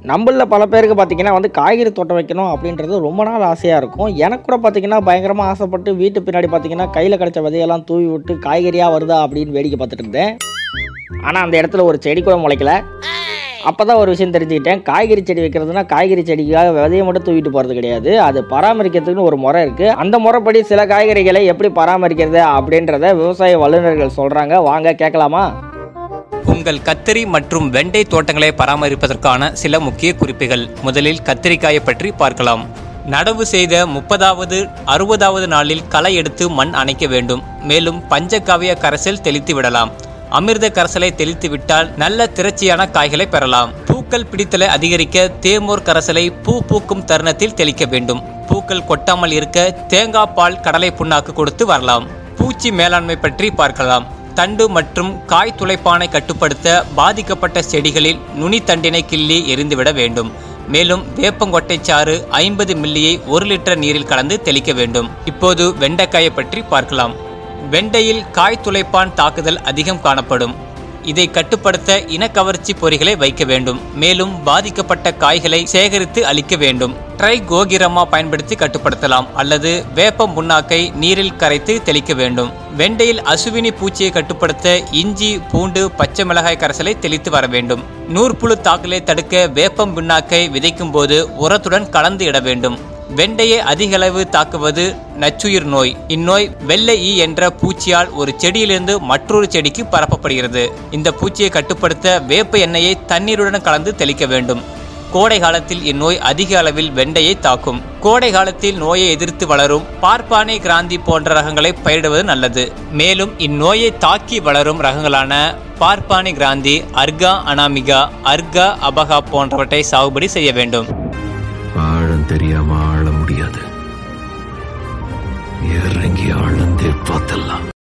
நம்மளில் பல பேருக்கு பார்த்தீங்கன்னா வந்து காய்கறி தோட்டம் வைக்கணும் அப்படின்றது ரொம்ப நாள் ஆசையாக இருக்கும் எனக்கு கூட பார்த்தீங்கன்னா பயங்கரமாக ஆசைப்பட்டு வீட்டு பின்னாடி பார்த்தீங்கன்னா கையில் கிடைச்ச விதையெல்லாம் தூவி விட்டு காய்கறியாக வருதா அப்படின்னு வேடிக்கை பார்த்துட்டு இருந்தேன் ஆனால் அந்த இடத்துல ஒரு செடி கூட முளைக்கல அப்போ தான் ஒரு விஷயம் தெரிஞ்சுக்கிட்டேன் காய்கறி செடி வைக்கிறதுனா காய்கறி செடிக்காக விதையை மட்டும் தூக்கிட்டு போகிறது கிடையாது அது பராமரிக்கிறதுக்குன்னு ஒரு முறை இருக்குது அந்த முறைப்படி சில காய்கறிகளை எப்படி பராமரிக்கிறது அப்படின்றத விவசாய வல்லுநர்கள் சொல்கிறாங்க வாங்க கேட்கலாமா உங்கள் கத்திரி மற்றும் வெண்டை தோட்டங்களை பராமரிப்பதற்கான சில முக்கிய குறிப்புகள் முதலில் கத்திரிக்காயை பற்றி பார்க்கலாம் நடவு செய்த முப்பதாவது அறுபதாவது நாளில் களை எடுத்து மண் அணைக்க வேண்டும் மேலும் பஞ்சகாவிய கரைசல் தெளித்து விடலாம் அமிர்த கரைசலை தெளித்து விட்டால் நல்ல திரட்சியான காய்களை பெறலாம் பூக்கள் பிடித்தலை அதிகரிக்க தேமோர் கரைசலை பூ பூக்கும் தருணத்தில் தெளிக்க வேண்டும் பூக்கள் கொட்டாமல் இருக்க தேங்காய் பால் கடலை புண்ணாக்கு கொடுத்து வரலாம் பூச்சி மேலாண்மை பற்றி பார்க்கலாம் தண்டு மற்றும் காய் துளைப்பானை கட்டுப்படுத்த பாதிக்கப்பட்ட செடிகளில் நுனி தண்டினை கிள்ளி எரிந்துவிட வேண்டும் மேலும் வேப்பங்கொட்டை சாறு ஐம்பது மில்லியை ஒரு லிட்டர் நீரில் கலந்து தெளிக்க வேண்டும் இப்போது வெண்டைக்காயை பற்றி பார்க்கலாம் வெண்டையில் காய் துளைப்பான் தாக்குதல் அதிகம் காணப்படும் இதை கட்டுப்படுத்த இனக்கவர்ச்சி பொறிகளை வைக்க வேண்டும் மேலும் பாதிக்கப்பட்ட காய்களை சேகரித்து அளிக்க வேண்டும் ட்ரை கோகிரமா பயன்படுத்தி கட்டுப்படுத்தலாம் அல்லது வேப்பம் புண்ணாக்கை நீரில் கரைத்து தெளிக்க வேண்டும் வெண்டையில் அசுவினி பூச்சியை கட்டுப்படுத்த இஞ்சி பூண்டு பச்சை மிளகாய் கரைசலை தெளித்து வர வேண்டும் நூற்புழு தாக்கலை தடுக்க வேப்பம் புண்ணாக்கை விதைக்கும் போது உரத்துடன் கலந்து இட வேண்டும் வெண்டையை அதிக அளவு தாக்குவது நச்சுயிர் நோய் இந்நோய் வெள்ளை ஈ என்ற பூச்சியால் ஒரு செடியிலிருந்து மற்றொரு செடிக்கு பரப்பப்படுகிறது இந்த பூச்சியை கட்டுப்படுத்த வேப்ப எண்ணெயை தண்ணீருடன் கலந்து தெளிக்க வேண்டும் கோடை காலத்தில் இந்நோய் அதிக அளவில் வெண்டையை தாக்கும் கோடை காலத்தில் நோயை எதிர்த்து வளரும் பார்ப்பானை கிராந்தி போன்ற ரகங்களை பயிரிடுவது நல்லது மேலும் இந்நோயை தாக்கி வளரும் ரகங்களான பார்ப்பானை கிராந்தி அர்கா அனாமிகா அர்கா அபகா போன்றவற்றை சாகுபடி செய்ய வேண்டும் ஆழம் தெரியாம ஆழ முடியாது இறங்கி ஆழ்ந்தே பார்த்தலாம்